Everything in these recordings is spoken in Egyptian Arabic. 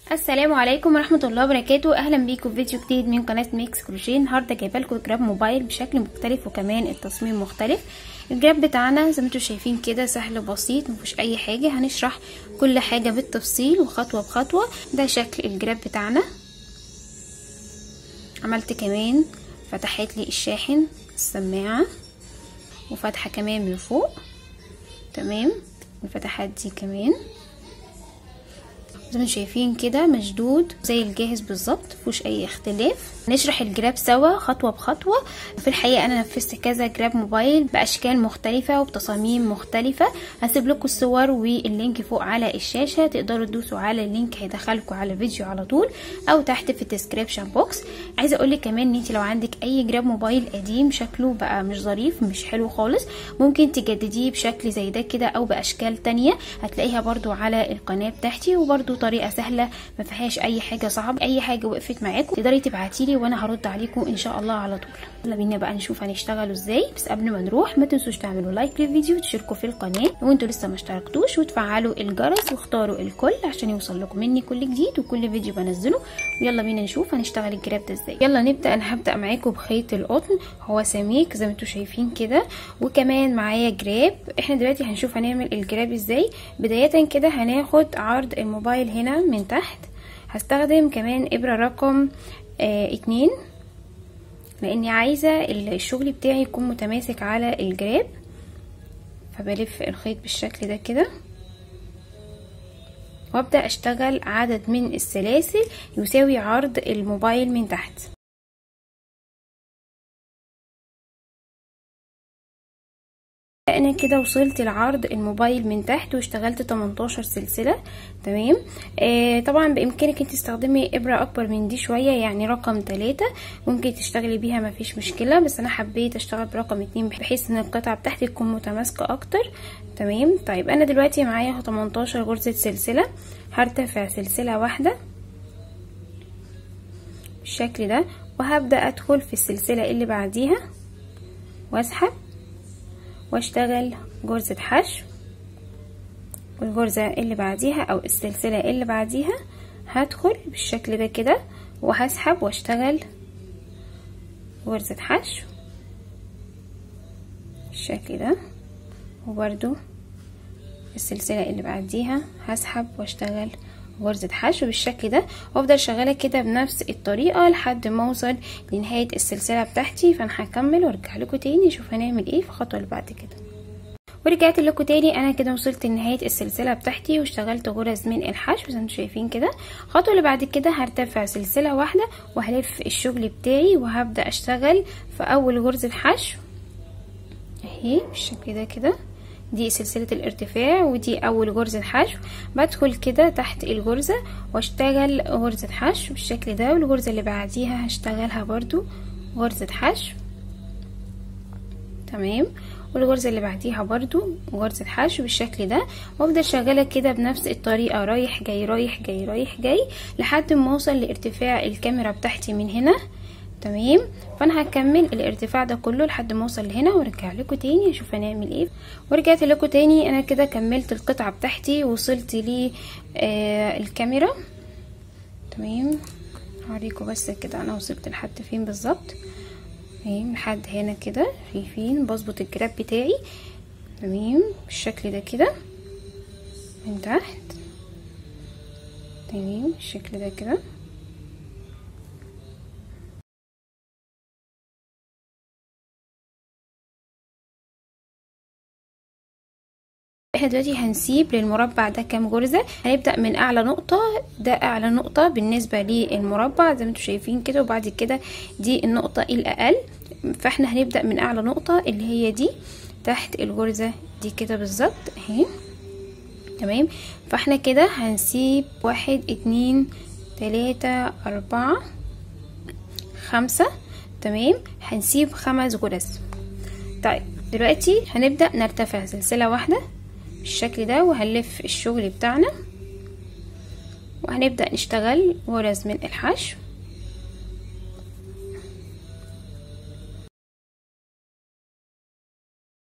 السلام عليكم ورحمه الله وبركاته اهلا بيكم في فيديو جديد من قناه ميكس كروشيه النهارده جايبه لكم جراب موبايل بشكل مختلف وكمان التصميم مختلف الجراب بتاعنا زي ما انتم شايفين كده سهل بسيط مفيش اي حاجه هنشرح كل حاجه بالتفصيل وخطوه بخطوه ده شكل الجراب بتاعنا عملت كمان فتحت لي الشاحن السماعه وفتحه كمان من فوق تمام الفتحات دي كمان زي ما شايفين كده مشدود زي الجاهز بالظبط مفيهوش اي اختلاف نشرح الجراب سوا خطوه بخطوه في الحقيقه انا نفذت كذا جراب موبايل باشكال مختلفه وبتصاميم مختلفه هسيب لكم الصور واللينك فوق على الشاشه تقدروا تدوسوا على اللينك هيدخلكم على الفيديو على طول او تحت في الديسكريبشن بوكس عايزه اقول لك كمان ان انت لو عندك اي جراب موبايل قديم شكله بقى مش ظريف مش حلو خالص ممكن تجدديه بشكل زي ده كده او باشكال تانية هتلاقيها برضو على القناه بتاعتي وبرضو طريقه سهله ما فيهاش اي حاجه صعبه اي حاجه وقفت معاكم تقدري تبعتي لي وانا هرد عليكم ان شاء الله على طول يلا بينا بقى نشوف هنشتغلوا ازاي بس قبل ما نروح ما تنسوش تعملوا لايك للفيديو وتشتركوا في القناه لو انتوا لسه ما اشتركتوش وتفعلوا الجرس واختاروا الكل عشان يوصل لكم مني كل جديد وكل فيديو بنزله ويلا بينا نشوف هنشتغل الجراب ده ازاي يلا نبدا انا هبدا معاكم بخيط القطن هو سميك زي ما انتوا شايفين كده وكمان معايا جراب احنا دلوقتي هنشوف هنعمل الجراب ازاي بدايه كده هناخد عرض الموبايل هنا من تحت هستخدم كمان ابره رقم آه اتنين لاني عايزه الشغل بتاعي يكون متماسك على الجراب فبلف الخيط بالشكل ده كده وابدا اشتغل عدد من السلاسل يساوي عرض الموبايل من تحت انا كده وصلت لعرض الموبايل من تحت واشتغلت 18 سلسله تمام آه طبعا بامكانك انت تستخدمي ابره اكبر من دي شويه يعني رقم 3 ممكن تشتغلي بيها مفيش مشكله بس انا حبيت اشتغل برقم 2 بحيث ان القطعه بتاعتي تكون متماسكه اكتر تمام طيب انا دلوقتي معايا 18 غرزه سلسله هرتفع سلسله واحده بالشكل ده وهبدا ادخل في السلسله اللي بعديها واسحب واشتغل غرزة حشو والغرزة اللي بعديها او السلسلة اللي بعديها هدخل بالشكل ده كده وهسحب واشتغل غرزة حشو بالشكل ده وبرده السلسلة اللي بعديها هسحب واشتغل غرزة حشو بالشكل ده وافضل شغالة كده بنفس الطريقة لحد ما اوصل لنهاية السلسلة بتاعتي فانا هكمل وارجع لكم تاني نشوف هنعمل ايه في الخطوة اللي بعد كده ورجعت لكم تاني انا كده وصلت لنهايه السلسله بتاعتي واشتغلت غرز من الحشو زي ما انتم شايفين كده الخطوه اللي بعد كده هرتفع سلسله واحده وهلف الشغل بتاعي وهبدا اشتغل في اول غرزه حشو اهي بالشكل ده كده دي سلسلة الارتفاع ودي اول غرزة حشو بدخل كده تحت الغرزة واشتغل غرزة حشو بالشكل ده والغرزة اللي بعديها هشتغلها برضو غرزة حشو تمام والغرزة اللي بعديها برضو غرزة حشو بالشكل ده وافضل شغالة كده بنفس الطريقة رايح جاي رايح جاي رايح جاي لحد ما اوصل لارتفاع الكاميرا بتاعتي من هنا تمام فانا هكمل الارتفاع ده كله لحد ما اوصل لهنا وارجع لكم تاني اشوف هنعمل ايه ورجعت لكم تاني انا كده كملت القطعه بتاعتي وصلت لي آه الكاميرا تمام هوريكم بس كده انا وصلت لحد فين بالظبط تمام لحد هنا كده شايفين بظبط الجراب بتاعي تمام بالشكل ده كده من تحت تمام بالشكل ده كده احنا دلوقتي هنسيب للمربع ده كام غرزة هنبدأ من اعلى نقطة ده اعلى نقطة بالنسبة للمربع زي ما انتم شايفين كده وبعد كده دي النقطة الاقل فاحنا هنبدأ من اعلى نقطة اللي هي دي تحت الغرزة دي كده بالظبط اهي تمام فاحنا كده هنسيب واحد اتنين تلاتة اربعة خمسة تمام هنسيب خمس غرز طيب دلوقتي هنبدأ نرتفع سلسلة واحدة بالشكل ده وهنلف الشغل بتاعنا وهنبدأ نشتغل غرز من الحشو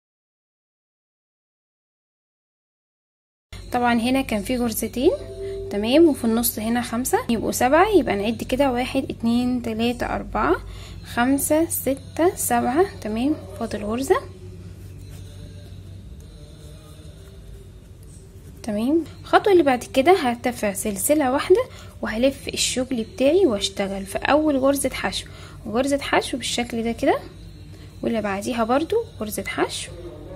طبعا هنا كان في غرزتين تمام وفي النص هنا خمسة يبقوا سبعة يبقى نعد كده واحد اتنين تلاتة اربعة خمسة ستة سبعة تمام فاضل غرزة تمام الخطوة اللي بعد كده هرتفع سلسلة واحدة وهلف الشغل بتاعي واشتغل في اول غرزة حشو غرزة حشو بالشكل ده كده واللي بعديها برضو غرزة حشو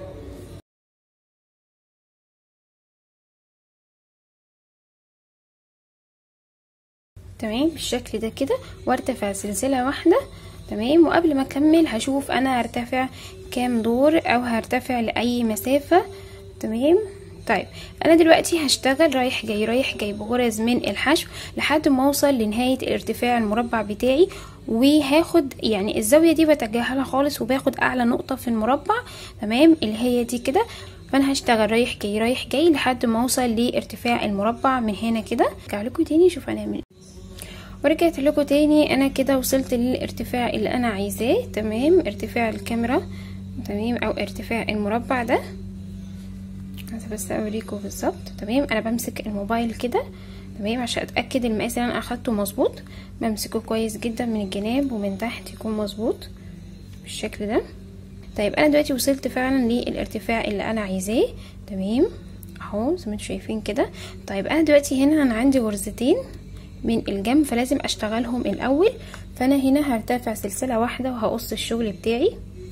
تمام بالشكل ده كده وارتفع سلسلة واحدة تمام وقبل ما اكمل هشوف انا هرتفع كام دور او هرتفع لاي مسافة تمام طيب انا دلوقتي هشتغل رايح جاي رايح جاي بغرز من الحشو لحد ما اوصل لنهاية الارتفاع المربع بتاعي وهاخد يعني الزاوية دي بتجاهلها خالص وباخد اعلى نقطة في المربع تمام اللي هي دي كده فانا هشتغل رايح جاي رايح جاي لحد ما اوصل لارتفاع المربع من هنا كده ارجع لكم تاني شوف هنعمل ورجعت لكم تاني انا كده وصلت للارتفاع اللي انا عايزاه تمام ارتفاع الكاميرا تمام او ارتفاع المربع ده عايزه بس اوريكم بالظبط تمام انا بمسك الموبايل كده تمام عشان اتاكد المقاس اللي انا اخدته مظبوط بمسكه كويس جدا من الجناب ومن تحت يكون مظبوط بالشكل ده طيب انا دلوقتي وصلت فعلا للارتفاع اللي انا عايزاه تمام اهو زي ما انتم شايفين كده طيب انا دلوقتي هنا انا عندي غرزتين من الجنب فلازم اشتغلهم الاول فانا هنا هرتفع سلسله واحده وهقص الشغل بتاعي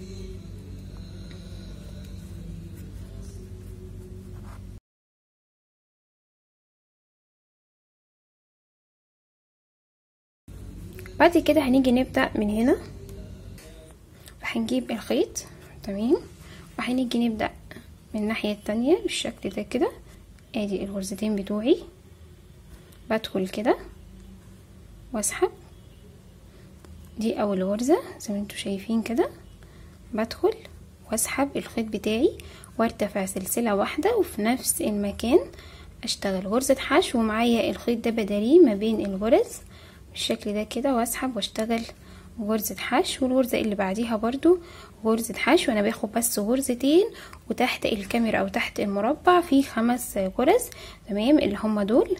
بعد كده هنيجي نبدا من هنا وهنجيب الخيط تمام وهنيجي نبدا من الناحيه التانية بالشكل ده كده ادي الغرزتين بتوعي بدخل كده واسحب دي اول غرزة زي ما انتوا شايفين كده بدخل واسحب الخيط بتاعي وارتفع سلسلة واحدة وفي نفس المكان اشتغل غرزة حشو ومعايا الخيط ده بداريه ما بين الغرز بالشكل ده كده واسحب واشتغل غرزة حشو والغرزة اللي بعديها برضو غرزة حشو انا باخد بس غرزتين وتحت الكاميرا او تحت المربع في خمس غرز تمام اللي هما دول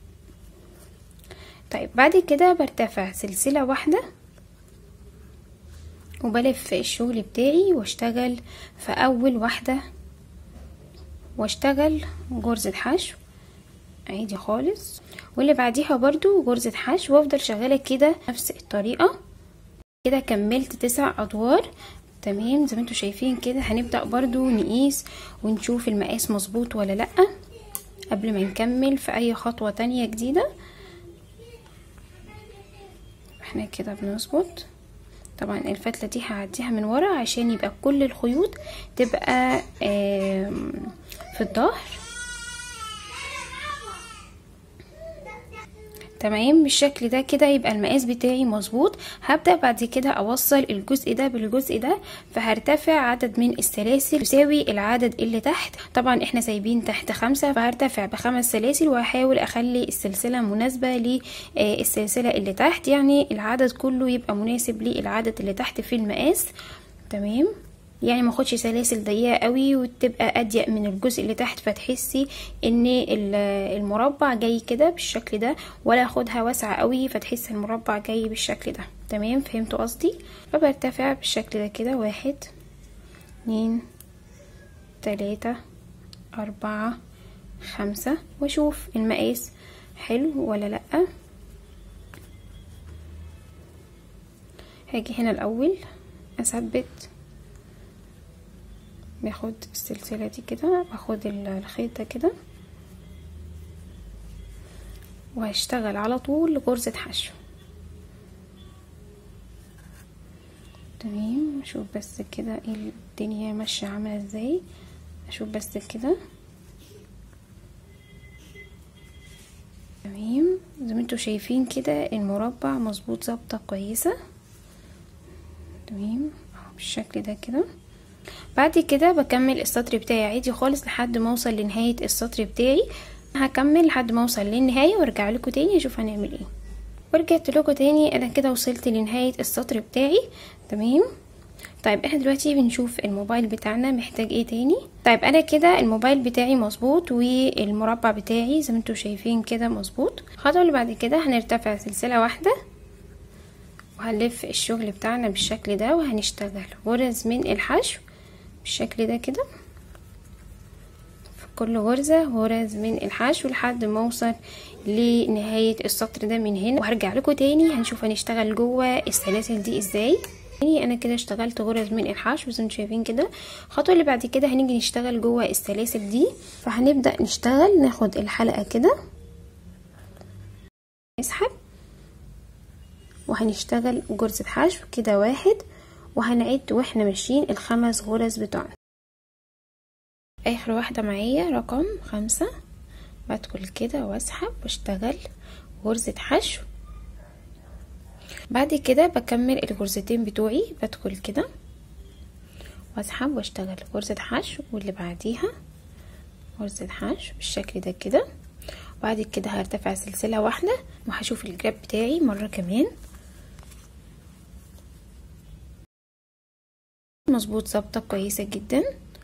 طيب بعد كده برتفع سلسلة واحدة وبلف الشغل بتاعي واشتغل في اول واحدة واشتغل غرزة حشو عادي خالص واللي بعديها برضو غرزة حشو وافضل شغالة كده نفس الطريقة كده كملت تسع ادوار تمام زي ما انتوا شايفين كده هنبدأ برضو نقيس ونشوف المقاس مظبوط ولا لأ قبل ما نكمل في اي خطوة تانية جديدة احنا كده بنظبط طبعا الفتلة دي هعديها من ورا عشان يبقى كل الخيوط تبقى في الظهر تمام بالشكل ده كده يبقى المقاس بتاعي مظبوط هبدأ بعد كده اوصل الجزء ده بالجزء ده فهرتفع عدد من السلاسل يساوي العدد اللي تحت طبعا احنا سايبين تحت خمسة فهرتفع بخمس سلاسل وهحاول اخلي السلسلة مناسبة للسلسلة اللي تحت يعني العدد كله يبقى مناسب للعدد اللي تحت في المقاس تمام يعني ما اخدش سلاسل ضيقه قوي وتبقى اضيق من الجزء اللي تحت فتحسي ان المربع جاي كده بالشكل ده ولا اخدها واسعه قوي فتحسي المربع جاي بالشكل ده تمام فهمتوا قصدي فبرتفع بالشكل ده كده واحد اتنين تلاتة اربعة خمسة واشوف المقاس حلو ولا لا هاجي هنا الاول اثبت باخد السلسلة دي كده باخد الخيط ده كده وهشتغل على طول غرزة حشو تمام اشوف بس كده ايه الدنيا ماشية عاملة ازاي اشوف بس كده تمام زي ما انتوا شايفين كده المربع مظبوط ظابطة كويسة تمام بالشكل ده كده بعد كده بكمل السطر بتاعي عادي خالص لحد ما اوصل لنهاية السطر بتاعي هكمل لحد ما اوصل للنهاية وارجع لكم تاني اشوف هنعمل ايه ورجعت لكم تاني انا كده وصلت لنهاية السطر بتاعي تمام طيب احنا دلوقتي بنشوف الموبايل بتاعنا محتاج ايه تاني طيب انا كده الموبايل بتاعي مظبوط والمربع بتاعي زي ما انتم شايفين كده مظبوط الخطوه اللي بعد كده هنرتفع سلسله واحده وهنلف الشغل بتاعنا بالشكل ده وهنشتغل غرز من الحشو بالشكل ده كده في كل غرزة غرز من الحشو لحد ما اوصل لنهاية السطر ده من هنا وهرجع لكم تاني هنشوف هنشتغل جوه السلاسل دي ازاي انا كده اشتغلت غرز من الحشو زي ما انتم شايفين كده الخطوه اللي بعد كده هنيجي نشتغل جوه السلاسل دي فهنبدا نشتغل ناخد الحلقه كده نسحب وهنشتغل غرزة حشو كده واحد وهنعد واحنا ماشيين الخمس غرز بتوعنا اخر واحدة معايا رقم خمسة بدخل كده واسحب واشتغل غرزة حشو بعد كده بكمل الغرزتين بتوعي بدخل كده واسحب واشتغل غرزة حشو واللي بعديها غرزة حشو بالشكل ده كده بعد كده هرتفع سلسلة واحدة وهشوف الجراب بتاعي مرة كمان مظبوط ظابطة كويسة جدا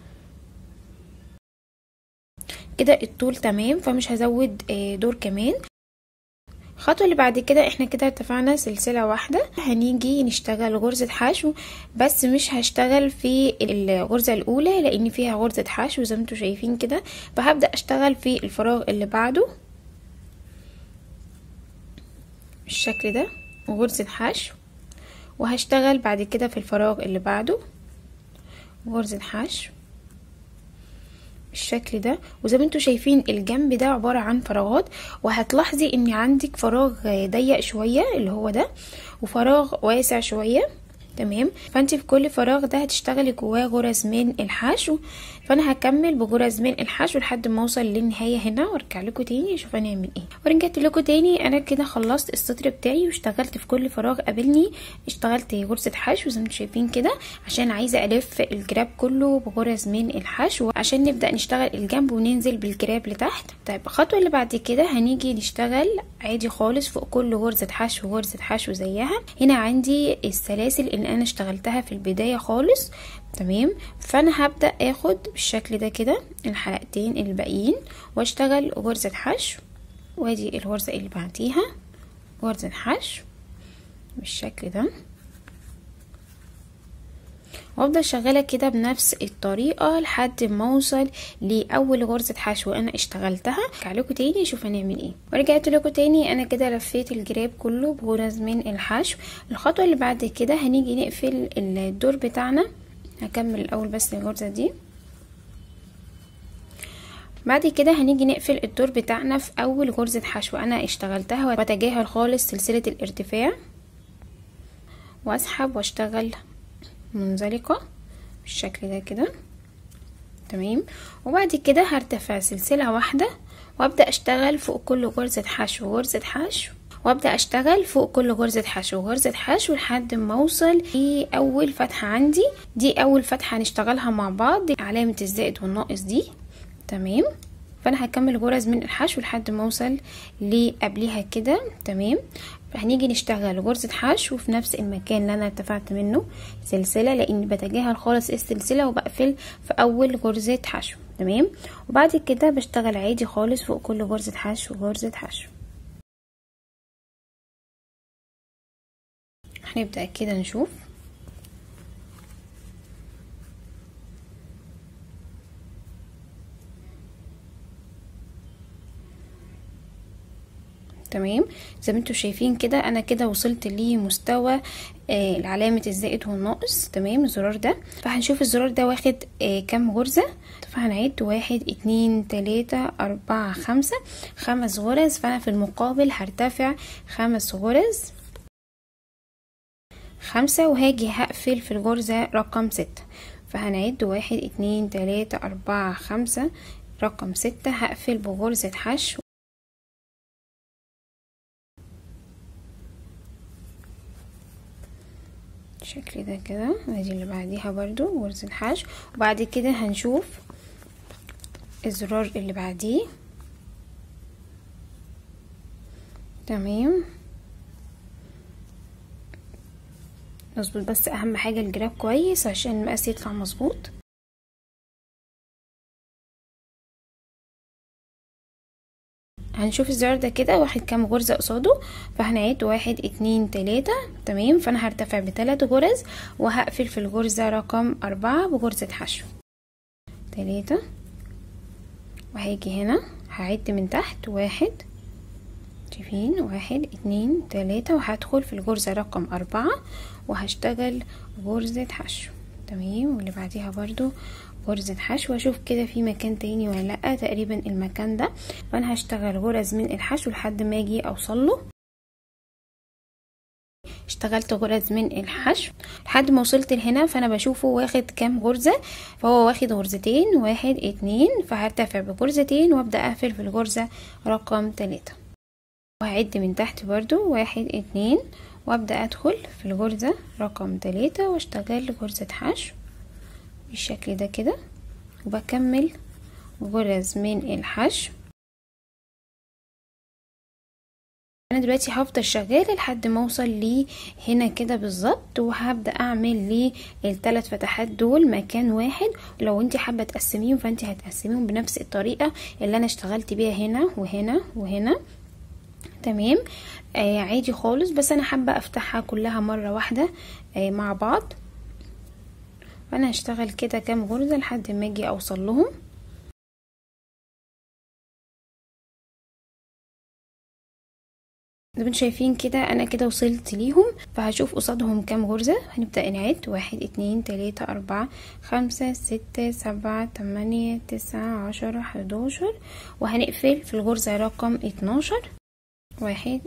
كده الطول تمام فمش هزود دور كمان الخطوة اللي بعد كده احنا كده ارتفعنا سلسلة واحدة هنيجي نشتغل غرزة حشو بس مش هشتغل في الغرزة الاولى لان فيها غرزة حشو زي ما انتم شايفين كده فهبدأ اشتغل في الفراغ اللي بعده بالشكل ده غرزة حشو وهشتغل بعد كده في الفراغ اللي بعده غرزة حشو بالشكل ده وزي ما انتم شايفين الجنب ده عبارة عن فراغات وهتلاحظي ان عندك فراغ ضيق شوية اللي هو ده وفراغ واسع شوية تمام فانت في كل فراغ ده هتشتغلي جواه غرز من الحشو فانا هكمل بغرز من الحشو لحد ما اوصل للنهايه هنا وارجع لكم تاني اشوف هنعمل ايه ورجعت لكم تاني انا كده خلصت السطر بتاعي واشتغلت في كل فراغ قابلني اشتغلت غرزه حشو زي ما انتم شايفين كده عشان عايزه الف الجراب كله بغرز من الحشو عشان نبدا نشتغل الجنب وننزل بالجراب لتحت طيب الخطوه اللي بعد كده هنيجي نشتغل عادي خالص فوق كل غرزه حشو غرزه حشو زيها هنا عندي السلاسل اللي انا اشتغلتها في البدايه خالص تمام فانا هبدا اخد بالشكل ده كده الحلقتين الباقيين واشتغل غرزه حشو وادي الغرزه اللي بعديها غرزه حشو بالشكل ده وافضل شغاله كده بنفس الطريقه لحد ما اوصل لاول غرزه حشو انا اشتغلتها ارجع لكم تاني اشوف هنعمل ايه ورجعت لكم تاني انا كده لفيت الجراب كله بغرز من الحشو الخطوه اللي بعد كده هنيجي نقفل الدور بتاعنا هكمل الاول بس الغرزه دي بعد كده هنيجي نقفل الدور بتاعنا في اول غرزه حشو انا اشتغلتها واتجاهل خالص سلسله الارتفاع واسحب واشتغل منزلقه بالشكل ده كده تمام وبعد كده هرتفع سلسله واحده وابدا اشتغل فوق كل غرزه حشو غرزه حشو وابدا اشتغل فوق كل غرزه حشو غرزه حشو لحد ما اوصل لاول فتحه عندي دي اول فتحه هنشتغلها مع بعض علامه الزائد والناقص دي تمام فانا هكمل غرز من الحشو لحد ما اوصل لقبلها كده تمام هنيجي نشتغل غرزة حشو في نفس المكان اللي انا ارتفعت منه سلسلة لاني بتجاهل خالص السلسلة وبقفل في اول غرزة حشو تمام وبعد كده بشتغل عادي خالص فوق كل غرزة حشو غرزة حشو هنبدأ كده نشوف تمام زي ما انتم شايفين كده انا كده وصلت لمستوى آه علامة الزائد والناقص تمام الزرار ده فهنشوف الزرار ده واخد آه كام غرزة فهنعد واحد اتنين تلاتة اربعة خمسة خمس غرز فانا في المقابل هرتفع خمس غرز خمسة وهاجي هقفل في الغرزة رقم ستة فهنعد واحد اتنين تلاتة اربعة خمسة رقم ستة هقفل بغرزة حشو بالشكل ده كده ادي اللي بعديها برضو غرزة حشو وبعد كده هنشوف الزرار اللي بعديه تمام نظبط بس اهم حاجة الجراب كويس عشان المقاس يطلع مظبوط هنشوف الزرار ده كده واخد كام غرزة قصاده فهنعد واحد اتنين تلاتة تمام فانا هرتفع بتلات غرز وهقفل في الغرزة رقم اربعة بغرزة حشو تلاتة وهيجي هنا هعد من تحت واحد شايفين واحد اتنين تلاتة وهدخل في الغرزة رقم اربعة وهشتغل غرزة حشو تمام واللي بعديها برضو غرزة حشو واشوف كده في مكان تاني ولا لا تقريبا المكان ده فانا هشتغل غرز من الحشو لحد ما اجي اوصل له اشتغلت غرز من الحشو لحد ما وصلت لهنا فانا بشوفه واخد كام غرزة فهو واخد غرزتين واحد اتنين فهرتفع بغرزتين وابدأ اقفل في الغرزة رقم تلاتة وهعد من تحت برضو واحد اتنين وابدأ ادخل في الغرزة رقم تلاتة واشتغل غرزة حشو بالشكل ده كده وبكمل غرز من الحشو انا دلوقتي هفضل شغاله لحد ما اوصل لي هنا كده بالظبط وهبدا اعمل لي الثلاث فتحات دول مكان واحد لو انت حابه تقسميهم فانت هتقسميهم بنفس الطريقه اللي انا اشتغلت بيها هنا وهنا وهنا تمام آه عادي خالص بس انا حابه افتحها كلها مره واحده آه مع بعض فانا هشتغل كده كام غرزة لحد ما اجي اوصل لهم زي ما انتم شايفين كده انا كده وصلت ليهم فهشوف قصادهم كام غرزة هنبدأ نعد واحد اتنين تلاتة اربعة خمسة ستة سبعة تمانية تسعة عشرة حداشر وهنقفل في الغرزة رقم اتناشر واحد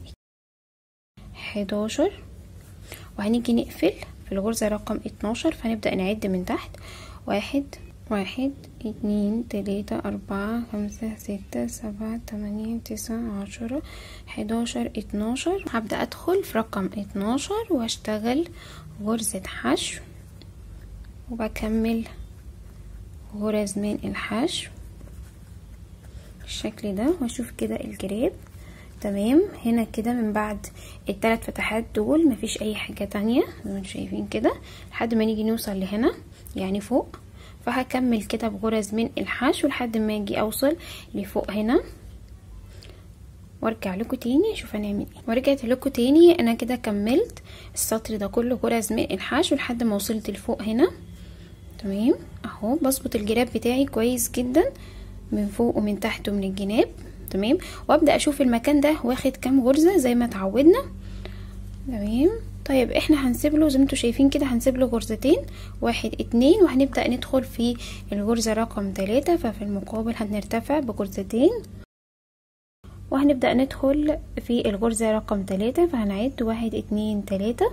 حداشر وهنيجي نقفل في الغرزة رقم اتناشر فهنبدأ نعد من تحت واحد واحد اتنين تلاتة اربعة خمسة ستة سبعة تمانية تسعة عشرة حداشر اتناشر هبدأ ادخل في رقم اتناشر واشتغل غرزة حشو وبكمل غرز من الحشو بالشكل ده واشوف كده الجراب تمام هنا كده من بعد الثلاث فتحات دول مفيش اي حاجة تانية زي ما انتم شايفين كده لحد ما نيجي نوصل لهنا يعني فوق فهكمل كده بغرز من الحشو لحد ما اجي اوصل لفوق هنا وارجع لكم تاني اشوف هنعمل ايه ورجعت لكم تاني انا كده كملت السطر ده كله غرز من الحشو لحد ما وصلت لفوق هنا تمام اهو بظبط الجراب بتاعي كويس جدا من فوق ومن تحت ومن الجناب تمام وابدا اشوف المكان ده واخد كام غرزه زي ما اتعودنا تمام طيب احنا هنسيب له زي ما انتم شايفين كده هنسيب له غرزتين واحد اتنين وهنبدا ندخل في الغرزه رقم تلاتة ففي المقابل هنرتفع بغرزتين وهنبدا ندخل في الغرزه رقم تلاتة فهنعد واحد اتنين تلاتة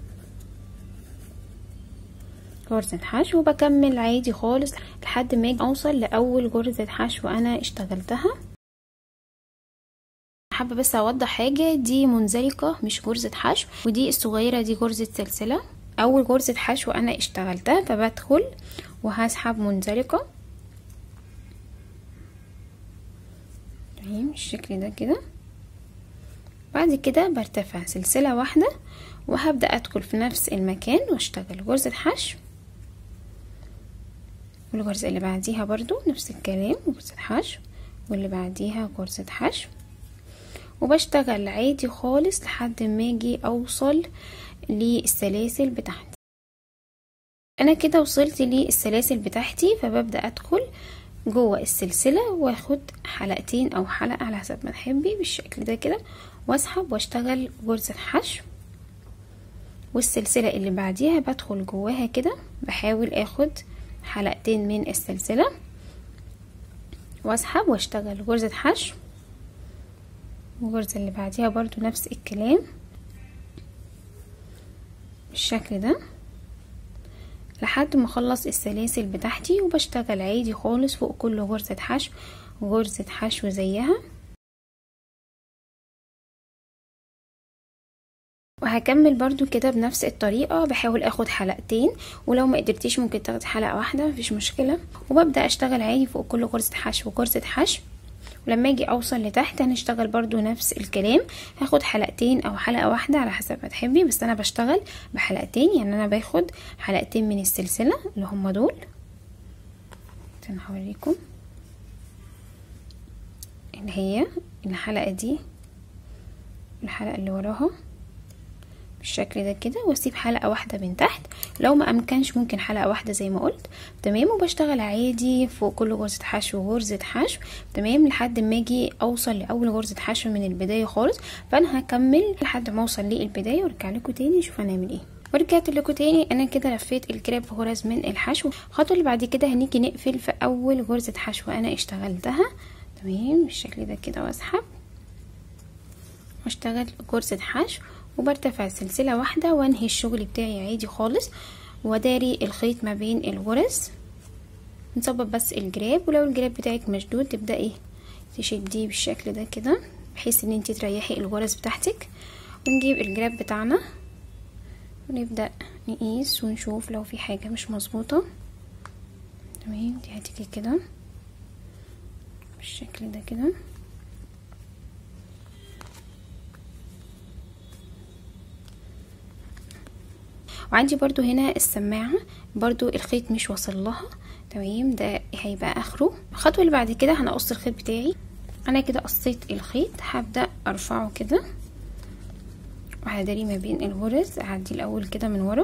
غرزة حشو وبكمل عادي خالص لحد ما اوصل لاول غرزة حشو انا اشتغلتها حابه بس اوضح حاجه دي منزلقه مش غرزه حشو ودي الصغيره دي غرزه سلسله اول غرزه حشو انا اشتغلتها فبدخل وهسحب منزلقه تمام الشكل ده كده بعد كده برتفع سلسله واحده وهبدا ادخل في نفس المكان واشتغل غرزه حشو والغرزه اللي بعديها برضو نفس الكلام غرزه حشو واللي بعديها غرزه حشو وبشتغل عادي خالص لحد ما اجي اوصل للسلاسل بتاعتي انا كده وصلت للسلاسل بتاعتي فببدا ادخل جوه السلسله واخد حلقتين او حلقه على حسب ما تحبي بالشكل ده كده واسحب واشتغل غرزه حشو والسلسله اللي بعديها بدخل جواها كده بحاول اخد حلقتين من السلسله واسحب واشتغل غرزه حشو الغرزة اللي بعديها برضو نفس الكلام بالشكل ده لحد ما اخلص السلاسل بتاعتي وبشتغل عادي خالص فوق كل غرزة حشو غرزة حشو زيها وهكمل برضو كده بنفس الطريقة بحاول اخد حلقتين ولو ما قدرتيش ممكن تاخدي حلقة واحدة مفيش مشكلة وببدأ اشتغل عادي فوق كل غرزة حشو غرزة حشو ولما اجي اوصل لتحت هنشتغل برضو نفس الكلام هاخد حلقتين او حلقة واحدة على حسب ما تحبي بس انا بشتغل بحلقتين يعني انا باخد حلقتين من السلسلة اللي هم دول انا هوريكم اللي هي الحلقة دي الحلقة اللي وراها بالشكل ده كده واسيب حلقة واحدة من تحت لو ما امكنش ممكن حلقة واحدة زي ما قلت تمام وبشتغل عادي فوق كل غرزة حشو غرزة حشو تمام لحد ما اجي اوصل لاول غرزة حشو من البداية خالص فانا هكمل لحد ما اوصل للبداية وارجع لكم تاني نشوف هنعمل ايه ورجعت لكم تاني انا كده لفيت الكريب غرز من الحشو الخطوه اللي بعد كده هنيجي نقفل في اول غرزه حشو انا اشتغلتها تمام بالشكل ده كده واسحب واشتغل غرزه حشو وبرتفع سلسله واحده وانهي الشغل بتاعي عادي خالص وداري الخيط ما بين الغرز نظبط بس الجراب ولو الجراب بتاعك مشدود تبداي تشديه بالشكل ده كده بحيث ان انت تريحي الغرز بتاعتك ونجيب الجراب بتاعنا ونبدأ نقيس ونشوف لو في حاجة مش مظبوطة تمام دي هتيجي كده بالشكل ده كده وعندي برضو هنا السماعة برضو الخيط مش واصل لها تمام ده هيبقى اخره الخطوة اللي بعد كده هنقص الخيط بتاعي انا كده قصيت الخيط هبدأ ارفعه كده وهداري ما بين الغرز اعدي الاول كده من ورا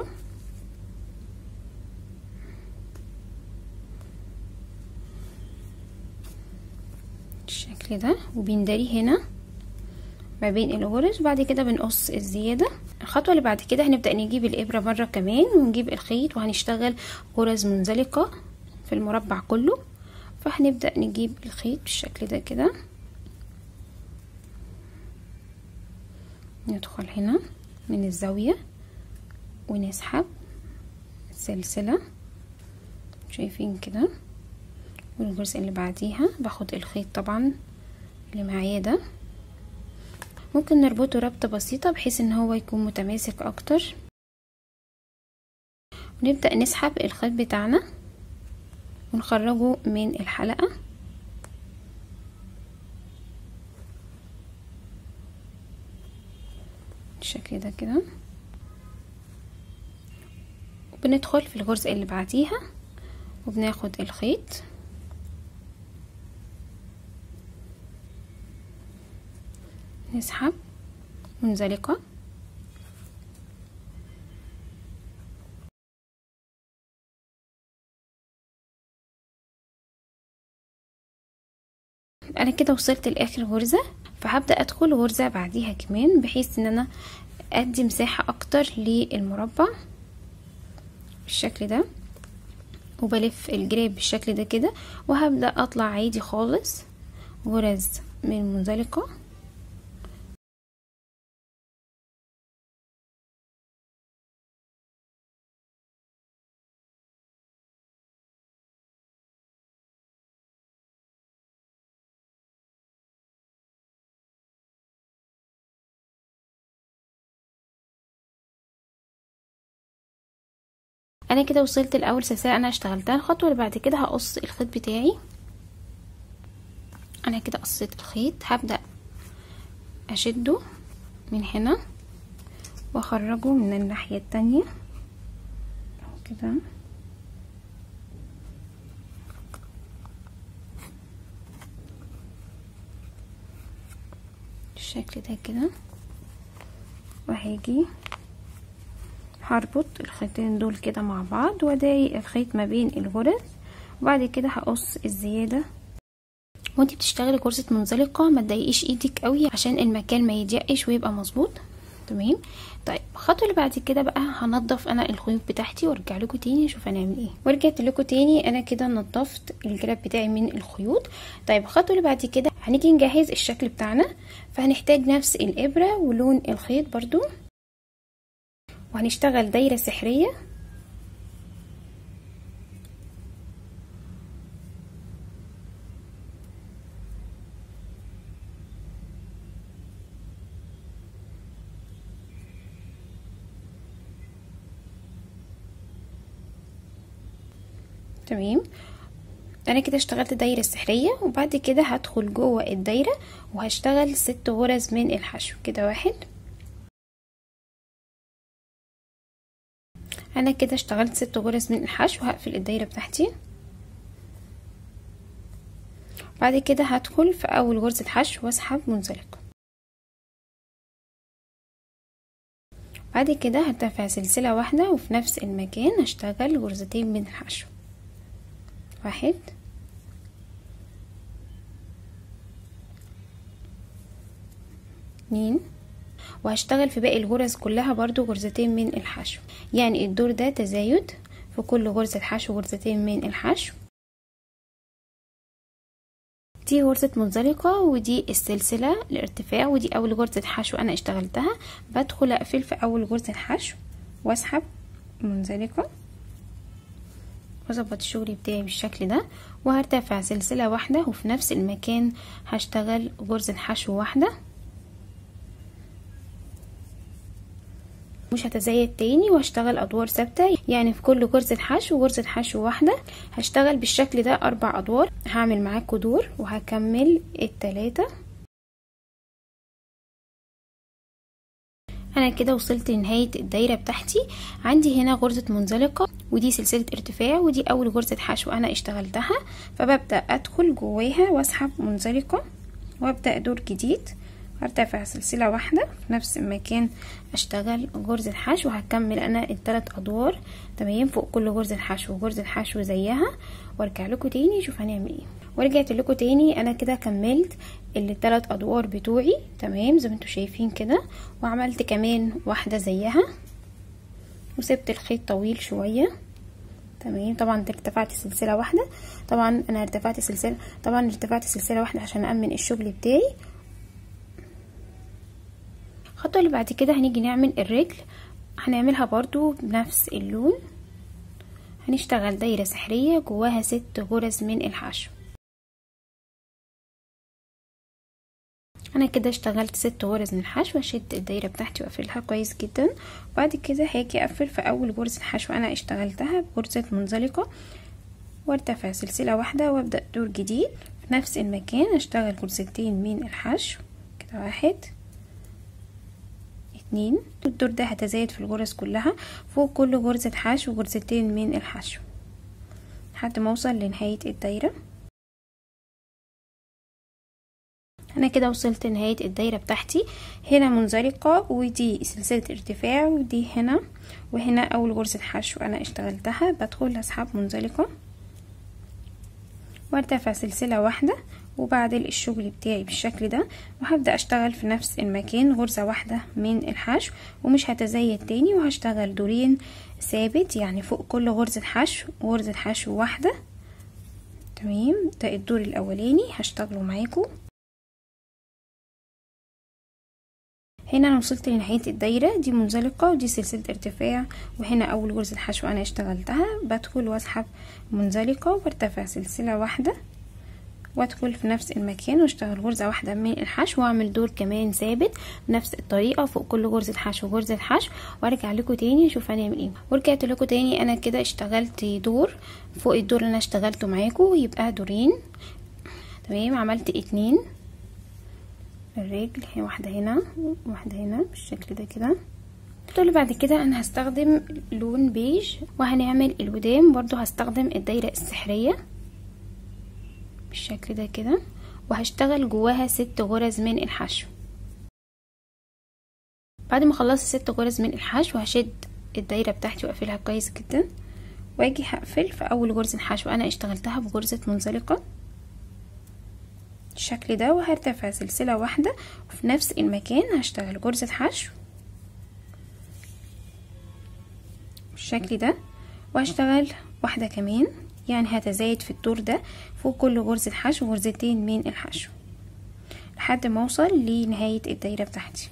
بالشكل ده وبنداري هنا ما بين الغرز وبعد كده بنقص الزيادة الخطوة اللي بعد كده هنبدأ نجيب الإبرة مرة كمان ونجيب الخيط وهنشتغل غرز منزلقة في المربع كله فهنبدأ نجيب الخيط بالشكل ده كده ندخل هنا من الزاوية ونسحب سلسلة شايفين كده والجزء اللي بعديها باخد الخيط طبعا اللي معايا ده ممكن نربطه ربطة بسيطة بحيث ان هو يكون متماسك اكتر ونبدأ نسحب الخيط بتاعنا ونخرجه من الحلقة بالشكل ده كده وبندخل في الغرزة اللي بعديها وبناخد الخيط نسحب منزلقة انا كده وصلت لاخر غرزة فهبدأ ادخل غرزة بعديها كمان بحيث ان انا ادي مساحة اكتر للمربع بالشكل ده وبلف الجراب بالشكل ده كده وهبدأ اطلع عادي خالص غرز من منزلقة انا كده وصلت لاول سلسله انا اشتغلتها الخطوه اللي بعد كده هقص الخيط بتاعي انا كده قصيت الخيط هبدا اشده من هنا واخرجه من الناحيه التانية كده بالشكل ده كده وهيجي هربط الخيطين دول كده مع بعض واداري الخيط ما بين الغرز وبعد كده هقص الزيادة وانتي بتشتغلي غرزة منزلقة ما تضايقيش ايدك قوي عشان المكان ما يضيقش ويبقى مظبوط تمام طيب الخطوه اللي بعد كده بقى هنضف انا الخيوط بتاعتي وارجع لكم تاني اشوف هنعمل ايه ورجعت لكم تاني انا كده نضفت الجراب بتاعي من الخيوط طيب الخطوه اللي بعد كده هنيجي نجهز الشكل بتاعنا فهنحتاج نفس الابره ولون الخيط برضو وهنشتغل دايره سحريه تمام انا كده اشتغلت دايره سحريه وبعد كده هدخل جوه الدايره وهشتغل ست غرز من الحشو كده واحد انا كده اشتغلت ست غرز من الحشو هقفل الدايره بتاعتي بعد كده هدخل في اول غرزه حشو واسحب منزلقه بعد كده هرتفع سلسله واحده وفي نفس المكان هشتغل غرزتين من الحشو واحد اتنين وهشتغل في باقي الغرز كلها برضو غرزتين من الحشو يعني الدور ده تزايد في كل غرزة حشو غرزتين من الحشو دي غرزة منزلقة ودي السلسلة الارتفاع ودي اول غرزة حشو انا اشتغلتها بدخل اقفل في اول غرزة حشو واسحب منزلقة واظبط الشغل بتاعي بالشكل ده وهرتفع سلسلة واحدة وفي نفس المكان هشتغل غرزة حشو واحدة مش هتزايد تاني وهشتغل ادوار ثابته يعني في كل غرزه حشو غرزه حشو واحده هشتغل بالشكل ده اربع ادوار هعمل معاكم دور وهكمل التلاتة انا كده وصلت لنهايه الدايره بتاعتي عندي هنا غرزه منزلقه ودي سلسله ارتفاع ودي اول غرزه حشو انا اشتغلتها فببدا ادخل جواها واسحب منزلقه وابدا دور جديد هرتفع سلسلة واحدة في نفس المكان اشتغل غرزة حشو وهكمل انا التلات ادوار تمام فوق كل غرزة حشو غرزة حشو زيها وارجع لكم تاني شوف هنعمل ايه ورجعت لكم تاني انا كده كملت التلات ادوار بتوعي تمام زي ما انتوا شايفين كده وعملت كمان واحدة زيها وسبت الخيط طويل شوية تمام طبعا ارتفعت سلسلة واحدة طبعا انا ارتفعت سلسلة طبعا ارتفعت سلسلة واحدة عشان امن الشغل بتاعي الخطوة اللي بعد كده هنيجي نعمل الرجل هنعملها برضو بنفس اللون هنشتغل دايرة سحرية جواها ست غرز من الحشو انا كده اشتغلت ست غرز من الحشو هشد الدايرة بتاعتي واقفلها كويس جدا وبعد كده هاجي اقفل في اول غرزة حشو انا اشتغلتها بغرزة منزلقة وارتفع سلسلة واحدة وابدأ دور جديد في نفس المكان اشتغل غرزتين من الحشو كده واحد اتنين الدور ده هتزايد في الغرز كلها فوق كل غرزة حشو غرزتين من الحشو لحد ما اوصل لنهاية الدايرة انا كده وصلت لنهاية الدايرة بتاعتي هنا منزلقة ودي سلسلة ارتفاع ودي هنا وهنا اول غرزة حشو انا اشتغلتها بدخل اسحب منزلقة وارتفع سلسلة واحدة وبعدل الشغل بتاعي بالشكل ده وهبدأ اشتغل في نفس المكان غرزة واحدة من الحشو ومش هتزايد تاني وهشتغل دورين ثابت يعني فوق كل غرزة حشو غرزة حشو واحدة تمام ده الدور الاولاني هشتغله معاكم هنا انا وصلت لنهاية الدايرة دي منزلقة ودي سلسلة ارتفاع وهنا اول غرزة حشو انا اشتغلتها بدخل واسحب منزلقة وارتفع سلسلة واحدة وادخل في نفس المكان واشتغل غرزة واحدة من الحشو واعمل دور كمان ثابت بنفس الطريقة فوق كل غرزة حشو غرزة حشو وارجع لكم تاني اشوف هنعمل ايه ورجعت لكم تاني انا كده اشتغلت دور فوق الدور اللي انا اشتغلته معاكم يبقى دورين تمام عملت اتنين الرجل هي واحدة هنا واحدة هنا بالشكل ده كده اللي بعد كده انا هستخدم لون بيج وهنعمل الودان برضو هستخدم الدايرة السحرية بالشكل ده كده وهشتغل جواها ست غرز من الحشو بعد ما خلصت ست غرز من الحشو هشد الدايره بتاعتي واقفلها كويس جدا واجي هقفل في اول غرزه حشو انا اشتغلتها بغرزه منزلقه بالشكل ده وهرتفع سلسله واحده وفي نفس المكان هشتغل غرزه حشو بالشكل ده وهشتغل واحده كمان يعني هتزايد في الدور ده فوق كل غرزة حشو غرزتين من الحشو لحد ما اوصل لنهاية الدايرة بتاعتي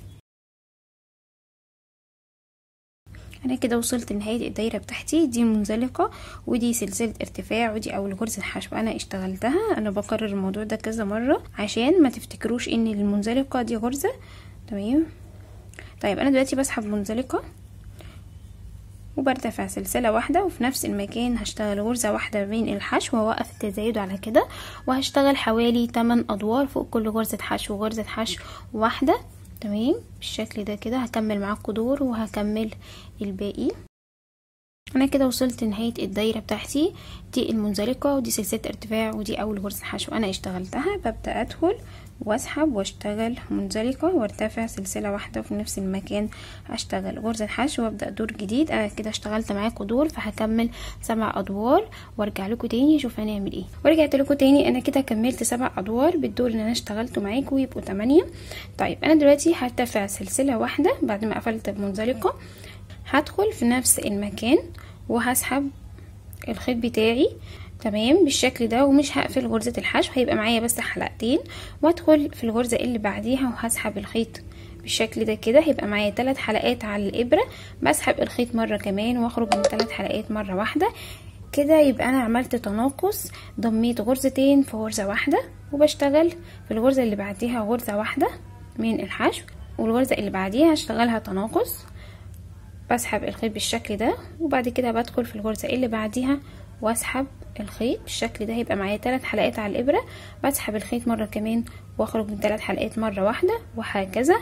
انا كده وصلت لنهاية الدايرة بتاعتي دي منزلقة ودي سلسلة ارتفاع ودي اول غرزة حشو انا اشتغلتها انا بكرر الموضوع ده كذا مرة عشان ما تفتكروش ان المنزلقة دي غرزة تمام طيب انا دلوقتي بسحب منزلقة وبرتفع سلسلة واحدة وفي نفس المكان هشتغل غرزة واحدة بين الحشو واوقف التزايد على كده وهشتغل حوالي 8 ادوار فوق كل غرزة حشو غرزة حشو واحدة تمام بالشكل ده كده هكمل معاكم دور وهكمل الباقي انا كده وصلت نهاية الدايرة بتاعتي دي المنزلقة ودي سلسلة ارتفاع ودي اول غرزة حشو انا اشتغلتها ببدأ ادخل واسحب واشتغل منزلقة وارتفع سلسلة واحدة وفي نفس المكان هشتغل غرزة حشو وابدأ دور جديد انا كده اشتغلت معاكم دور فهكمل سبع ادوار وارجع لكم تاني اشوف هنعمل ايه ورجعت لكم تاني انا كده كملت سبع ادوار بالدور اللي انا اشتغلته معاكم يبقوا تمانية طيب انا دلوقتي هرتفع سلسلة واحدة بعد ما قفلت المنزلقة هدخل في نفس المكان وهسحب الخيط بتاعي تمام بالشكل ده ومش هقفل غرزة الحشو هيبقى معايا بس حلقتين وادخل في الغرزة اللي بعديها وهسحب الخيط بالشكل ده كده هيبقى معايا ثلاث حلقات على الابرة بسحب الخيط مرة كمان واخرج من ثلاث حلقات مرة واحدة كده يبقى انا عملت تناقص ضميت غرزتين في غرزة واحدة وبشتغل في الغرزة اللي بعديها غرزة واحدة من الحشو والغرزة اللي بعديها هشتغلها تناقص بسحب الخيط بالشكل ده وبعد كده بدخل في الغرزة اللي بعديها واسحب الخيط بالشكل ده هيبقى معايا ثلاث حلقات على الابره بسحب الخيط مره كمان واخرج من ثلاث حلقات مره واحده وهكذا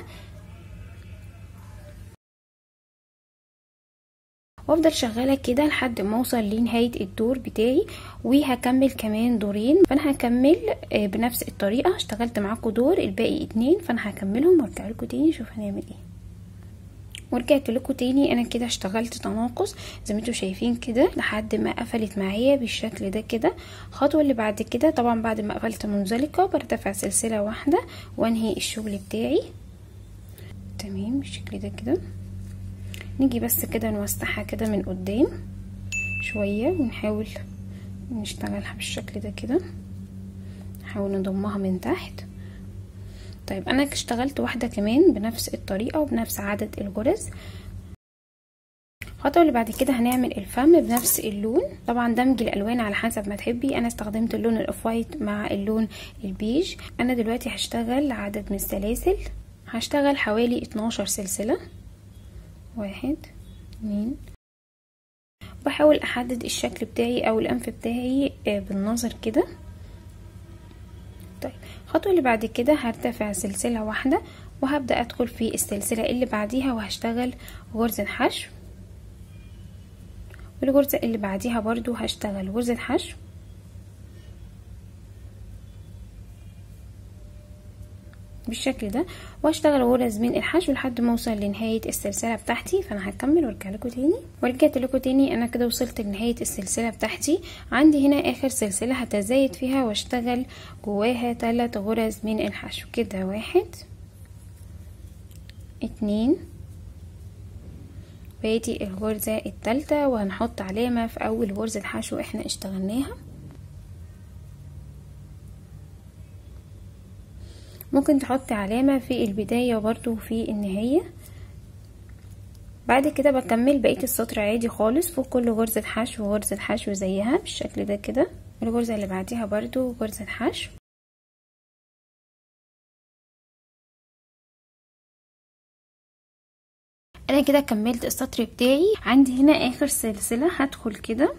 وافضل شغاله كده لحد ما اوصل لنهايه الدور بتاعي وهكمل كمان دورين فانا هكمل بنفس الطريقه اشتغلت معاكم دور الباقي اتنين فانا هكملهم وارجع لكم تاني نشوف هنعمل ايه ورجعت لكم تاني انا كده اشتغلت تناقص زي ما انتم شايفين كده لحد ما قفلت معايا بالشكل ده كده الخطوه اللي بعد كده طبعا بعد ما قفلت منزلقه برتفع سلسله واحده وانهي الشغل بتاعي تمام بالشكل ده كده نيجي بس كده نوسعها كده من قدام شويه ونحاول نشتغلها بالشكل ده كده نحاول نضمها من تحت طيب انا اشتغلت واحده كمان بنفس الطريقه وبنفس عدد الغرز الخطوه اللي بعد كده هنعمل الفم بنفس اللون طبعا دمج الالوان على حسب ما تحبي انا استخدمت اللون الاوف وايت مع اللون البيج انا دلوقتي هشتغل عدد من السلاسل هشتغل حوالي 12 سلسله واحد اتنين بحاول احدد الشكل بتاعي او الانف بتاعي بالنظر كده طيب الخطوه اللي بعد كده هرتفع سلسله واحده وهبدا ادخل في السلسله اللي بعديها وهشتغل غرزه حشو والغرزه اللي بعديها برضو هشتغل غرزه حشو بالشكل ده واشتغل غرز من الحشو لحد ما اوصل لنهايه السلسله بتاعتي فانا هكمل وارجع لكم تاني ورجعت لكم تاني انا كده وصلت لنهايه السلسله بتاعتي عندي هنا اخر سلسله هتزايد فيها واشتغل جواها ثلاث غرز من الحشو كده واحد اتنين بقيتي الغرزه الثالثه وهنحط علامه في اول غرزه حشو احنا اشتغلناها ممكن تحطي علامة في البداية وبرضو في النهاية بعد كده بكمل بقية السطر عادي خالص فوق كل غرزة حشو وغرزة حشو زيها بالشكل ده كده الغرزة اللي بعديها برضو غرزة حشو انا كده كملت السطر بتاعي عندي هنا اخر سلسلة هدخل كده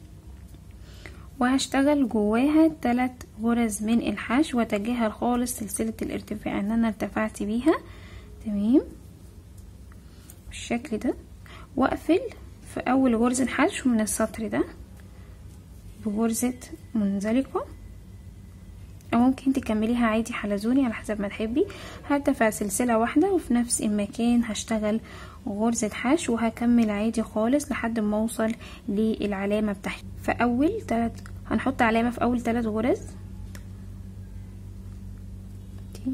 وهشتغل جواها ثلاث غرز من الحشو واتجاهل خالص سلسلة الارتفاع اللي انا ارتفعت بيها تمام بالشكل ده واقفل في اول غرزة حشو من السطر ده بغرزة منزلقة او ممكن تكمليها عادي حلزوني على حسب ما تحبي هرتفع سلسلة واحدة وفي نفس المكان هشتغل غرزة حشو وهكمل عادي خالص لحد ما اوصل للعلامة بتاعتي في اول تلات هنحط علامة في اول تلات غرز دي.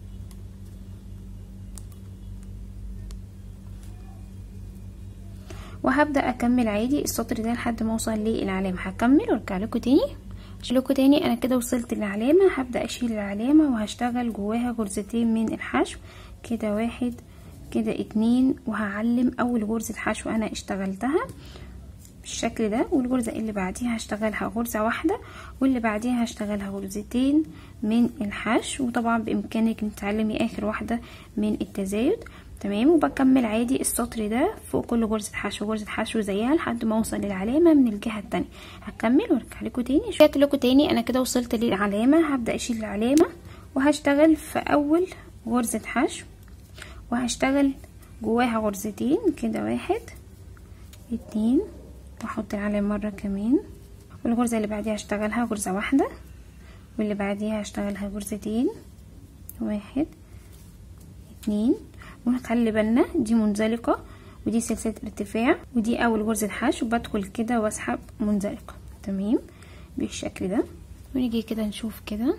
وهبدأ اكمل عادي السطر ده لحد ما اوصل للعلامة هكمل وارجع لكم تاني اشيلكوا تاني انا كده وصلت للعلامة هبدأ اشيل العلامة وهشتغل جواها غرزتين من الحشو كده واحد كده اتنين وهعلم اول غرزة حشو انا اشتغلتها بالشكل ده والغرزة اللي بعديها هشتغلها غرزة واحدة واللي بعديها هشتغلها غرزتين من الحشو وطبعا بامكانك تتعلمي اخر واحدة من التزايد تمام وبكمل عادي السطر ده فوق كل غرزة حشو غرزة حشو زيها لحد ما اوصل للعلامة من الجهة التانية هكمل وارجع لكم تاني رجعت لكم تاني انا كده وصلت للعلامة هبدأ اشيل العلامة وهشتغل في اول غرزة حشو وهشتغل جواها غرزتين كده واحد اتنين واحط العلامة مرة كمان والغرزة اللي بعديها هشتغلها غرزة واحدة واللي بعديها هشتغلها غرزتين واحد اتنين ونخلي بالنا دي منزلقة ودي سلسلة ارتفاع ودي اول غرزة حشو بدخل كده واسحب منزلقة تمام بالشكل ده ونيجي كده نشوف كده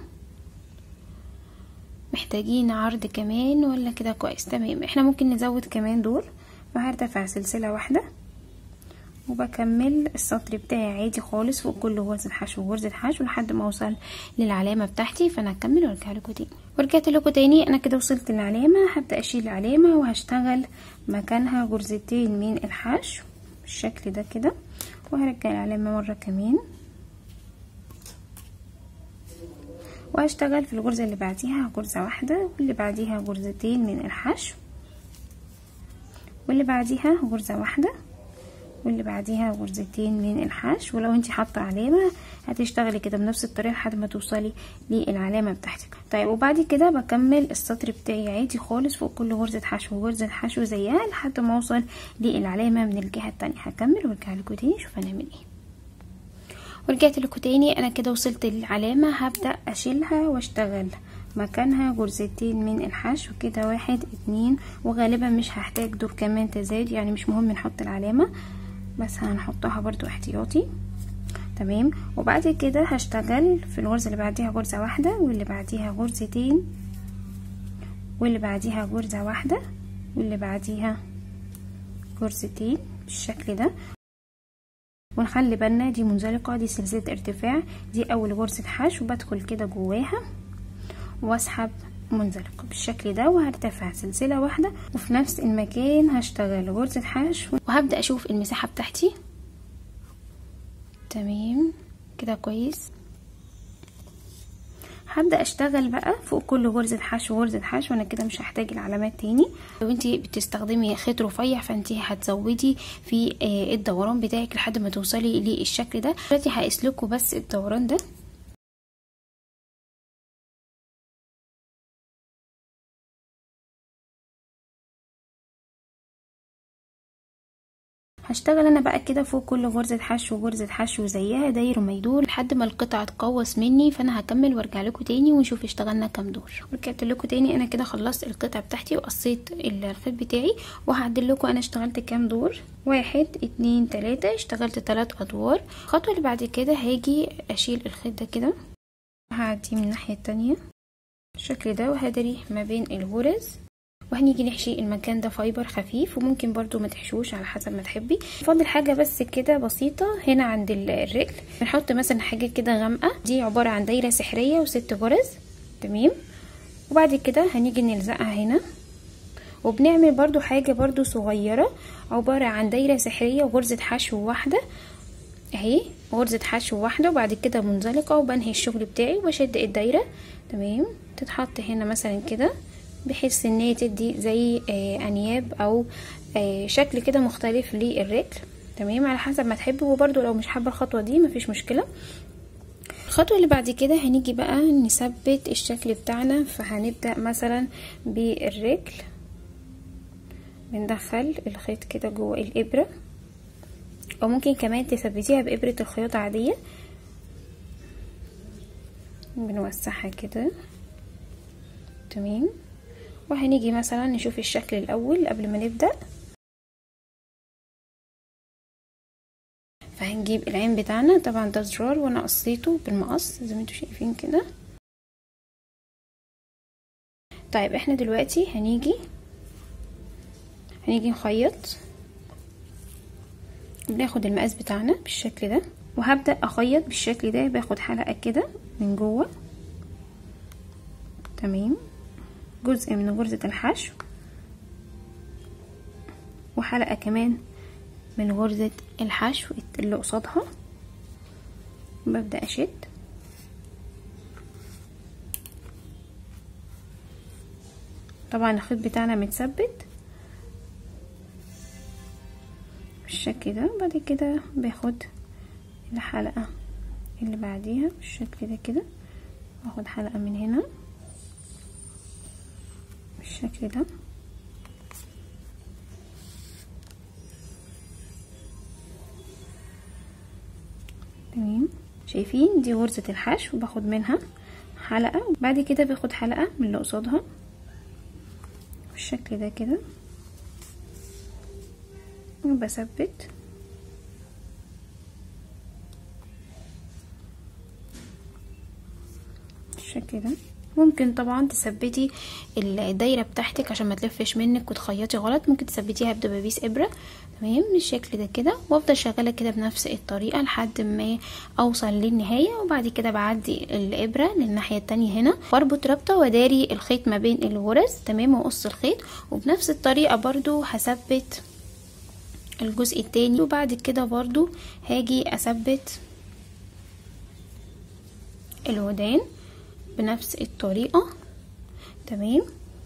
محتاجين عرض كمان ولا كده كويس تمام احنا ممكن نزود كمان دول فهرتفع سلسلة واحدة وبكمل السطر بتاعي عادي خالص فوق كل غرزة حشو وغرزة حشو لحد ما اوصل للعلامة بتاعتي فانا هكمل وارجع لكم تاني ورجعت لكم تاني انا كده وصلت للعلامة هبدأ اشيل العلامة وهشتغل مكانها غرزتين من الحشو بالشكل ده كده وهرجع العلامة مرة كمان وهشتغل في الغرزة اللي بعديها غرزة واحدة واللي بعديها غرزتين من الحشو واللي بعديها غرزة واحدة واللي بعديها غرزتين من الحشو ولو انت حاطه علامه هتشتغلي كده بنفس الطريقه لحد ما توصلي للعلامه بتاعتك طيب وبعد كده بكمل السطر بتاعي عادي خالص فوق كل غرزه حشو وغرزه حشو زيها لحد ما اوصل للعلامه من الجهه التانية هكمل وارجع لكم تاني شوف هنعمل ايه ورجعت لكم تاني انا كده وصلت للعلامه هبدا اشيلها واشتغل مكانها غرزتين من الحشو كده واحد اتنين وغالبا مش هحتاج دور كمان تزايد يعني مش مهم نحط العلامه بس هنحطها برضو احتياطي تمام وبعد كده هشتغل في الغرزة اللي بعديها غرزة واحدة واللي بعديها غرزتين واللي بعديها غرزة واحدة واللي بعديها غرزتين بالشكل ده ونخلي بالنا دي منزلقة دي سلسلة ارتفاع دي اول غرزة حشو بدخل كده جواها واسحب منزلقة بالشكل ده وهرتفع سلسلة واحدة وفي نفس المكان هشتغل غرزة حشو وهبدأ اشوف المساحة بتاعتي تمام كده كويس هبدأ اشتغل بقى فوق كل غرزة حشو غرزة حشو انا كده مش هحتاج العلامات تاني لو انتي بتستخدمي خيط رفيع فانتي هتزودي في الدوران بتاعك لحد ما توصلي للشكل ده دلوقتي هقيس لكم بس الدوران ده هشتغل انا بقى كده فوق كل غرزة حشو وغرزة حشو زيها داير وما يدور لحد ما القطعة تقوس مني فانا هكمل وارجع لكم تاني ونشوف اشتغلنا كام دور رجعت لكم تاني انا كده خلصت القطعة بتاعتي وقصيت الخيط بتاعي وهعدل لكم انا اشتغلت كام دور واحد اتنين تلاتة اشتغلت تلات ادوار الخطوة اللي بعد كده هاجي اشيل الخيط ده كده هعديه من الناحية التانية بالشكل ده وهدري ما بين الغرز وهنيجي نحشي المكان ده فايبر خفيف وممكن برضو ما تحشوش على حسب ما تحبي فاضل حاجة بس كده بسيطة هنا عند الرجل بنحط مثلا حاجة كده غامقة دي عبارة عن دايرة سحرية وست غرز تمام وبعد كده هنيجي نلزقها هنا وبنعمل برضو حاجة برضو صغيرة عبارة عن دايرة سحرية وغرزة حشو واحدة اهي غرزة حشو واحدة وبعد كده منزلقة وبنهي الشغل بتاعي وبشد الدايرة تمام تتحط هنا مثلا كده بحيث ان هي تدي زي آه انياب او آه شكل كده مختلف للرجل تمام على حسب ما تحبي وبرده لو مش حابه الخطوه دي مفيش مشكله الخطوه اللي بعد كده هنيجي بقى نثبت الشكل بتاعنا فهنبدا مثلا بالرجل بندخل الخيط كده جوه الابره او ممكن كمان تثبتيها بابره الخياطه عاديه بنوسعها كده تمام وهنيجي مثلا نشوف الشكل الاول قبل ما نبدأ فهنجيب العين بتاعنا طبعا ده زرار وانا قصيته بالمقص زي ما انتوا شايفين كده طيب احنا دلوقتي هنيجي هنيجي نخيط بناخد المقاس بتاعنا بالشكل ده وهبدأ اخيط بالشكل ده باخد حلقة كده من جوه تمام جزء من غرزة الحشو وحلقة كمان من غرزة الحشو اللي قصادها ببدأ أشد طبعا الخيط بتاعنا متثبت بالشكل ده بعد كده باخد الحلقة اللي بعديها بالشكل ده كده باخد حلقة من هنا بالشكل ده تمام شايفين دي غرزة الحشو باخد منها حلقة وبعد كده باخد حلقة من اللي قصادها بالشكل ده كده وبثبت بالشكل ده ممكن طبعا تثبتي الدايره بتاعتك عشان ما تلفش منك وتخيطي غلط ممكن تثبتيها بدبابيس ابره تمام بالشكل ده كده وافضل شغاله كده بنفس الطريقه لحد ما اوصل للنهايه وبعد كده بعدي الابره للناحيه التانية هنا واربط ربطه واداري الخيط ما بين الغرز تمام واقص الخيط وبنفس الطريقه برضو هثبت الجزء التاني وبعد كده برضو هاجي اثبت الودان بنفس الطريقة تمام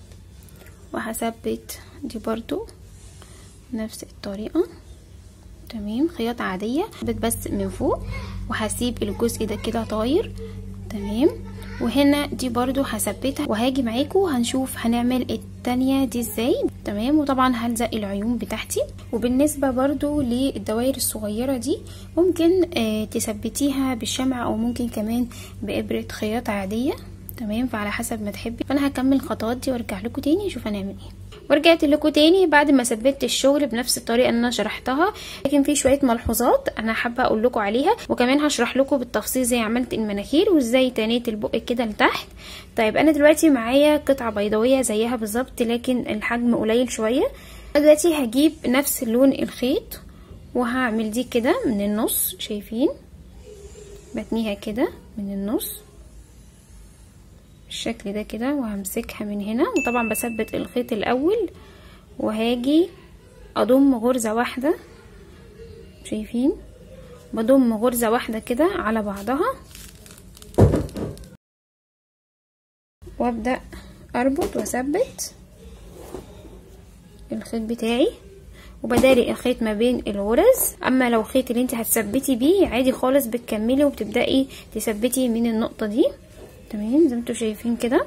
وهثبت دي برضو بنفس الطريقة تمام خياطة عادية بس من فوق وهسيب الجزء ده كده طاير تمام وهنا دي برضو هثبتها وهاجي معاكم هنشوف هنعمل التانية دي ازاي تمام وطبعا هلزق العيون بتاعتي وبالنسبة برضو للدوائر الصغيرة دي ممكن آه تثبتيها بالشمع او ممكن كمان بإبرة خياطة عادية تمام فعلى حسب ما تحبي فانا هكمل الخطوات دي وارجع لكم تاني نشوف هنعمل ايه ورجعت لكم تاني بعد ما ثبت الشغل بنفس الطريقه اللي انا شرحتها لكن في شويه ملحوظات انا حابه اقول لكم عليها وكمان هشرح لكم بالتفصيل زي عملت المناخير وازاي تنيت البق كده لتحت طيب انا دلوقتي معايا قطعه بيضاويه زيها بالظبط لكن الحجم قليل شويه دلوقتي هجيب نفس لون الخيط وهعمل دي كده من النص شايفين بتنيها كده من النص بالشكل ده كده وهمسكها من هنا وطبعا بثبت الخيط الاول وهاجي اضم غرزة واحدة شايفين بضم غرزة واحدة كده على بعضها وابدأ اربط واثبت الخيط بتاعي وبداري الخيط ما بين الغرز اما لو خيط اللي انت هتثبتي بيه عادي خالص بتكملي وبتبدأي تثبتي من النقطة دي تمام زي ما انتوا شايفين كده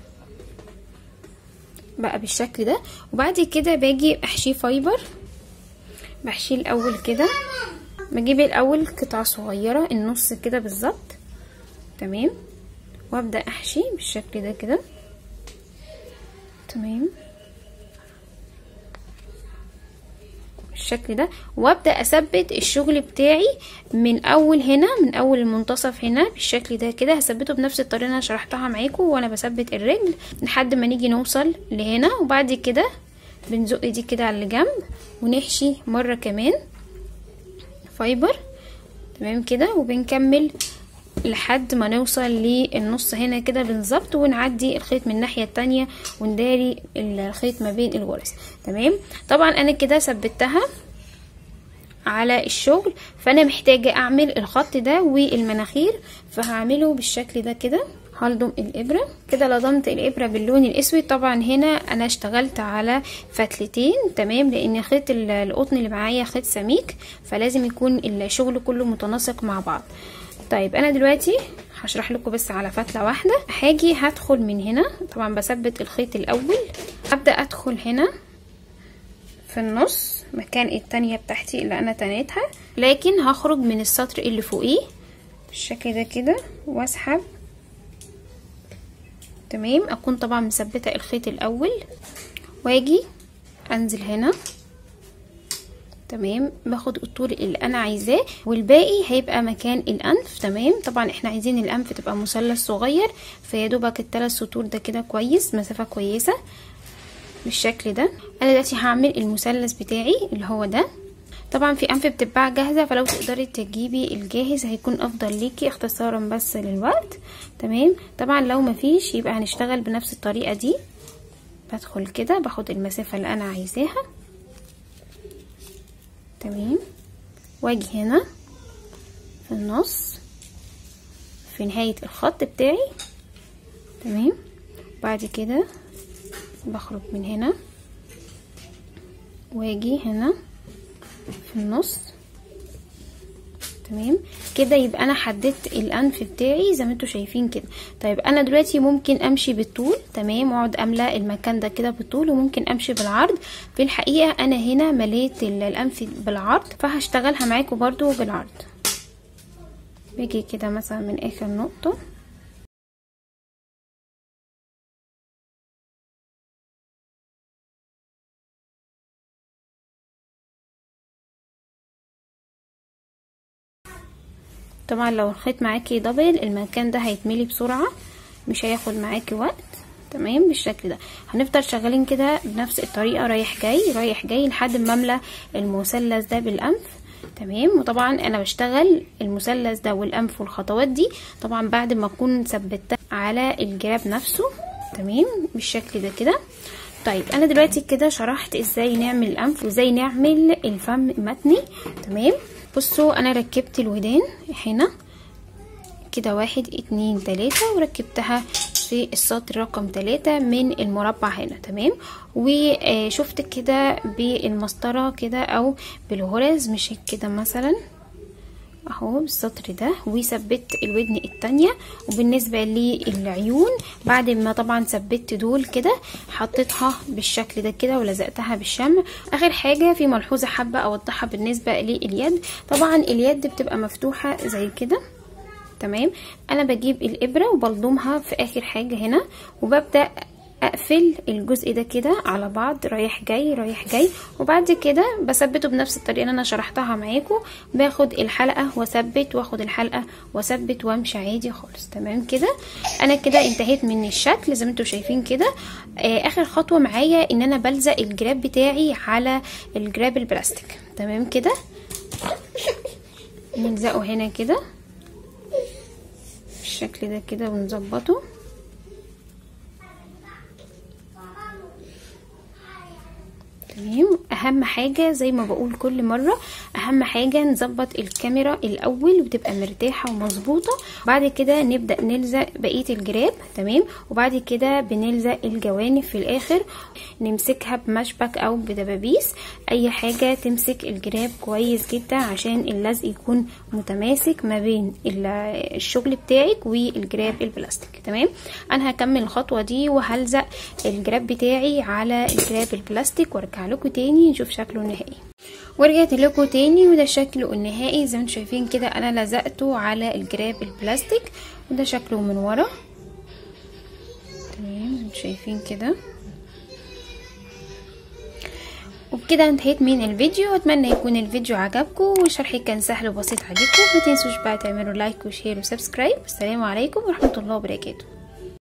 بقى بالشكل ده وبعد كده باجي احشيه فايبر بحشيه الاول كده بجيب الاول قطعه صغيره النص كده بالظبط تمام وابدا احشي بالشكل ده كده تمام بالشكل ده وابدا اثبت الشغل بتاعي من اول هنا من اول المنتصف هنا بالشكل ده كده هثبته بنفس الطريقه اللي انا شرحتها معاكم وانا بثبت الرجل لحد ما نيجي نوصل لهنا وبعد كده بنزق دي كده على الجنب ونحشي مره كمان فايبر تمام كده وبنكمل لحد ما نوصل للنص هنا كده بالظبط ونعدي الخيط من الناحيه التانية ونداري الخيط ما بين الغرز تمام طبعا انا كده ثبتها على الشغل فانا محتاجه اعمل الخط ده والمناخير فهعمله بالشكل ده كده هلضم الابره كده لضمت الابره باللون الاسود طبعا هنا انا اشتغلت على فتلتين تمام لان خيط القطن اللي معايا خيط سميك فلازم يكون الشغل كله متناسق مع بعض طيب انا دلوقتي هشرح لكم بس على فتله واحده هاجي هدخل من هنا طبعا بثبت الخيط الاول ابدا ادخل هنا في النص مكان التانية بتاعتي اللي انا تنيتها لكن هخرج من السطر اللي فوقيه بالشكل ده كده واسحب تمام اكون طبعا مثبته الخيط الاول واجي انزل هنا تمام باخد الطول اللي انا عايزاه والباقي هيبقى مكان الانف تمام طبعا احنا عايزين الانف تبقى مثلث صغير فيا دوبك الثلاث سطور ده كده كويس مسافه كويسه بالشكل ده انا دلوقتي هعمل المثلث بتاعي اللي هو ده طبعا في انف بتتباع جاهزه فلو تقدري تجيبي الجاهز هيكون افضل ليكي اختصارا بس للوقت تمام طبعا لو مفيش يبقى هنشتغل بنفس الطريقه دي بدخل كده باخد المسافه اللي انا عايزاها تمام واجي هنا في النص في نهاية الخط بتاعي تمام بعد كده بخرج من هنا واجي هنا في النص تمام كده يبقى انا حددت الانف بتاعي زي ما انتوا شايفين كده طيب انا دلوقتي ممكن امشي بالطول تمام واقعد املا المكان ده كده بالطول وممكن امشي بالعرض في الحقيقه انا هنا مليت الانف بالعرض فهشتغلها معاكم برضو بالعرض باجي كده مثلا من اخر نقطه طبعا لو الخيط معاكي دبل المكان ده هيتملي بسرعة مش هياخد معاكي وقت تمام بالشكل ده هنفضل شغالين كده بنفس الطريقة رايح جاي رايح جاي لحد ما املى المثلث ده بالانف تمام وطبعا انا بشتغل المثلث ده والانف والخطوات دي طبعا بعد ما اكون ثبتها على الجراب نفسه تمام بالشكل ده كده طيب انا دلوقتي كده شرحت ازاي نعمل الانف وازاي نعمل الفم متني تمام بصوا انا ركبت الودان هنا كده واحد اتنين تلاتة وركبتها في السطر رقم تلاتة من المربع هنا تمام وشفت كده بالمسطرة كده او بالغرز مش كده مثلا اهو بالسطر ده وثبت الودن التانية وبالنسبة للعيون بعد ما طبعا ثبت دول كده حطيتها بالشكل ده كده ولزقتها بالشمع اخر حاجة في ملحوظة حابة اوضحها بالنسبة لليد طبعا اليد بتبقى مفتوحة زي كده تمام انا بجيب الابرة وبلضمها في اخر حاجة هنا وببدأ اقفل الجزء ده كده على بعض رايح جاي رايح جاي وبعد كده بثبته بنفس الطريقه اللي انا شرحتها معاكم باخد الحلقه واثبت واخد الحلقه واثبت وامشي عادي خالص تمام كده انا كده انتهيت من الشكل زي ما انتم شايفين كده آه اخر خطوه معايا ان انا بلزق الجراب بتاعي على الجراب البلاستيك تمام كده نلزقه هنا كده بالشكل ده كده ونظبطه تمام اهم حاجه زي ما بقول كل مره اهم حاجه نظبط الكاميرا الاول وتبقى مرتاحه ومظبوطه بعد كده نبدا نلزق بقيه الجراب تمام وبعد كده بنلزق الجوانب في الاخر نمسكها بمشبك او بدبابيس اي حاجه تمسك الجراب كويس جدا عشان اللزق يكون متماسك ما بين الشغل بتاعك والجراب البلاستيك تمام انا هكمل الخطوه دي وهلزق الجراب بتاعي على الجراب البلاستيك وارجع لكم تاني نشوف شكله النهائي ورجعت لكم تاني وده شكله النهائي زي ما انتم شايفين كده انا لزقته على الجراب البلاستيك وده شكله من ورا تمام زي ما انتم شايفين كده وبكده انتهيت من الفيديو اتمنى يكون الفيديو عجبكم وشرحي كان سهل وبسيط عليكم ما تنسوش بقى تعملوا لايك وشير وسبسكرايب والسلام عليكم ورحمه الله وبركاته